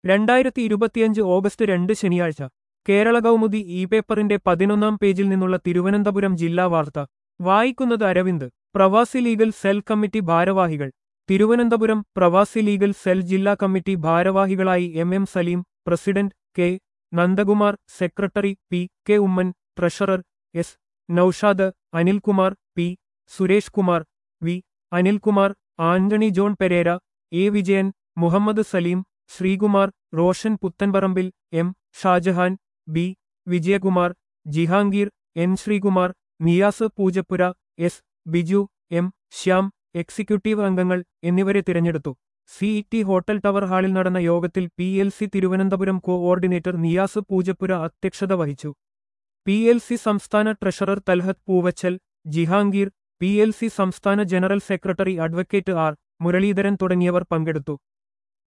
രണ്ടായിരത്തി ഇരുപത്തിയഞ്ച് ഓഗസ്റ്റ് രണ്ട് ശനിയാഴ്ച കേരള കൗമുദി ഇ പേപ്പറിന്റെ പതിനൊന്നാം പേജിൽ നിന്നുള്ള തിരുവനന്തപുരം ജില്ലാ വാർത്ത വായിക്കുന്നത് അരവിന്ദ് പ്രവാസി ലീഗൽ സെൽ കമ്മിറ്റി ഭാരവാഹികൾ തിരുവനന്തപുരം പ്രവാസി ലീഗൽ സെൽ ജില്ലാ കമ്മിറ്റി ഭാരവാഹികളായി M M Salim president K Nandakumar secretary P K Oommen treasurer S Naushad Anilkumar P Suresh Kumar V Anilkumar Antony John Pereira A Vijayan Muhammad Salim Sreekumar Roshan Puthenparambil M Shajahan B Vijayakumar Jahangir N Sreekumar Niyas Poojappura S Biju M Shyam executive അംഗങ്ങൾ എന്നിവരെ തിരഞ്ഞെടുത്തു സിഇടി ഹോട്ടൽ ടവർ ഹാളിൽ നടന്ന യോഗത്തിൽ P L C Thiruvananthapuram coordinator Niyas Poojappura അധ്യക്ഷത വഹിച്ചു പി എൽ സി സംസ്ഥാന treasurer Thalhath Poovachal Jahangir P L C സംസ്ഥാന general secretary advocate R Muraleedharan തുടങ്ങിയവർ പങ്കെടുത്തു